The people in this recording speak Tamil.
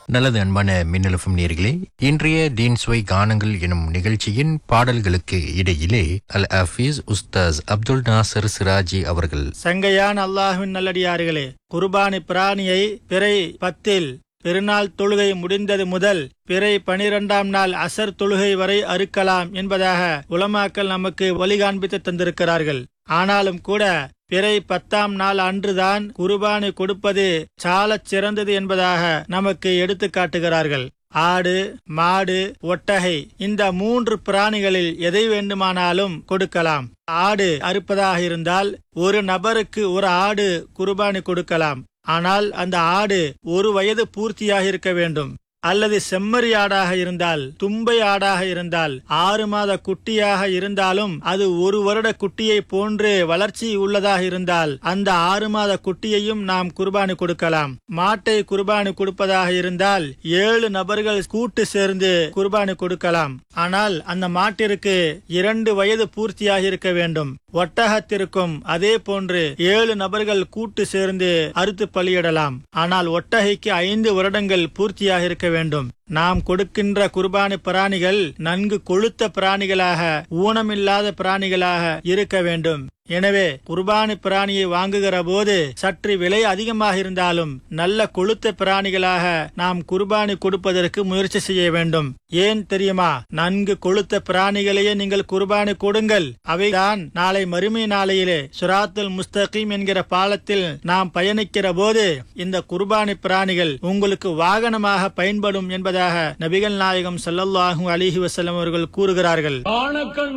நல்லது அன்பான மின்னலுஃபம் நேர்களே இன்றைய டீன் சுவை கானங்கள் எனும் நிகழ்ச்சியின் பாடல்களுக்கு இடையிலே அல் ஹஃபீஸ் உஸ்தாஸ் அப்துல் நாசர் சிராஜி அவர்கள் சங்கையான் அல்லாஹ்வின் நல்லடியார்களே குர்பானி பிராணியை பிறை பத்தில் பெருநாள் தொழுகை முடிந்தது முதல் பிறை பனிரெண்டாம் நாள் அசர் தொழுகை வரை அறுக்கலாம் என்பதாக உலமாக்கள் நமக்கு வழிகாண்பித்து தந்திருக்கிறார்கள் ஆனாலும் கூட பிறை பத்தாம் நாள் அன்றுதான் குர்பானி கொடுப்பது சாலச் சிறந்தது என்பதாக நமக்கு எடுத்து காட்டுகிறார்கள் ஆடு மாடு ஒட்டகை இந்த மூன்று பிராணிகளில் எதை வேண்டுமானாலும் கொடுக்கலாம் ஆடு அறுப்பதாக இருந்தால் ஒரு நபருக்கு ஒரு ஆடு குர்பானி கொடுக்கலாம் ஆனால் அந்த ஆடு ஒரு வயது பூர்த்தியாக இருக்க வேண்டும் அல்லது செம்மறி ஆடாக இருந்தால் தும்பை ஆடாக இருந்தால் ஆறு மாத குட்டியாக இருந்தாலும் அது ஒரு வருட குட்டியை போன்று வளர்ச்சி உள்ளதாக இருந்தால் அந்த ஆறு மாத குட்டியையும் நாம் குர்பானி கொடுக்கலாம் மாட்டை குர்பானி கொடுப்பதாக இருந்தால் ஏழு நபர்கள் கூட்டு சேர்ந்து குர்பானி கொடுக்கலாம் ஆனால் அந்த மாட்டிற்கு இரண்டு வயது பூர்த்தியாக இருக்க வேண்டும் ஒட்டகத்திற்கும் அதே போன்று ஏழு நபர்கள் கூட்டு சேர்ந்து அறுத்து பலியிடலாம் ஆனால் ஒட்டகைக்கு ஐந்து வருடங்கள் பூர்த்தியாக இருக்க வேண்டும் நாம் கொடுக்கின்ற குர்பானி பிராணிகள் நன்கு கொழுத்த பிராணிகளாக ஊனமில்லாத பிராணிகளாக இருக்க வேண்டும் எனவே குர்பானி பிராணியை வாங்குகிற போது சற்று விலை அதிகமாக இருந்தாலும் நல்ல கொழுத்த பிராணிகளாக நாம் குர்பானி கொடுப்பதற்கு முயற்சி செய்ய வேண்டும் ஏன் தெரியுமா நன்கு கொழுத்த பிராணிகளையே நீங்கள் குர்பானி கொடுங்கள் அவைதான் நாளை மறுமை நாளையிலே சுராத்துல் முஸ்தகீம் என்கிற பாலத்தில் நாம் பயணிக்கிற போது இந்த குர்பானி பிராணிகள் உங்களுக்கு வாகனமாக பயன்படும் என்பதாக நபிகள் நாயகம் ஸல்லல்லாஹு அலிஹி வஸல்லம் அவர்கள் கூறுகிறார்கள் ஆணக்கண்